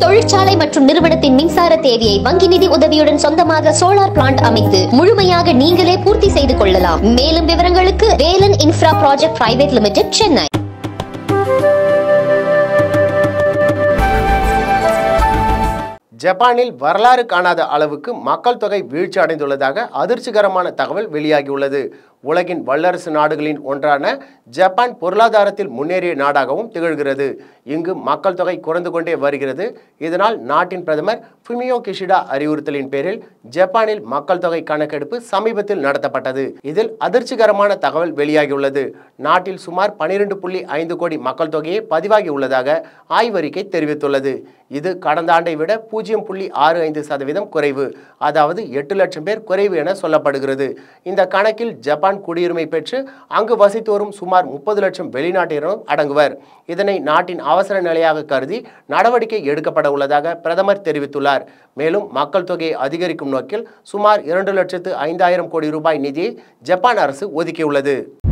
தொழிற்சாலை மற்றும் நிறுவனத்தின் மின்சார தேவையை வங்கி நிதி உதவியுடன் சொந்தமாக சோலார் பிளான்ட் அமைத்து முழுமையாக நீங்களே பூர்த்தி செய்து கொள்ளலாம் மேலும் விவரங்களுக்கு Velan infra project private limited Chennai ஜப்பானில் வரலாறு காணாத அளவுக்கு மக்கள் தொகை வீழ்ச்சி அடைந்துள்ளதாக அதிர்ச்சிகரமான தகவல் வெளியாகியுள்ளது உலகின் வல்லரசு நாடுகளின் ஒன்றான ஜப்பான் பொருளாதாரத்தில் முன்னேறிய நாடாகவும் திகழ்கிறது இங்கு மக்கள் தொகை குறைந்து கொண்டே வருகிறது இதனால் நாட்டின் பிரதமர் ஃபுமியோ கிஷிடா அறிவுறுத்தலின் பேரில் ஜப்பானில் மக்கள் தொகை கணக்கெடுப்பு சமீபத்தில் நடத்தப்பட்டது இதில் அதிர்ச்சிகரமான தகவல் வெளியாகியுள்ளது நாட்டில் சுமார் பனிரெண்டு புள்ளி ஐந்து கோடி மக்கள் தொகையே பதிவாகி உள்ளதாக ஆய்வறிக்கை தெரிவித்துள்ளது இது கடந்த ஆண்டை விட பூஜ்ஜியம் புள்ளி ஆறு ஐந்து சதவீதம் குறைவு அதாவது எட்டு லட்சம் பேர் குறைவு என சொல்லப்படுகிறது இந்த கணக்கில் ஜப்பான் குடியுரிமை பெற்று அங்கு வசித்து வரும் சுமார் முப்பது லட்சம் வெளிநாட்டினரும் அடங்குவர் இதனை நாட்டின் அவசர நிலையாக கருதி நடவடிக்கை எடுக்கப்பட உள்ளதாக பிரதமர் தெரிவித்துள்ளார் மேலும் மக்கள் தொகையை அதிகரிக்கும் நோக்கில் சுமார் இரண்டு லட்சத்து ஐந்தாயிரம் கோடி ரூபாய் நிதியை ஜப்பான் அரசு ஒதுக்கியுள்ளது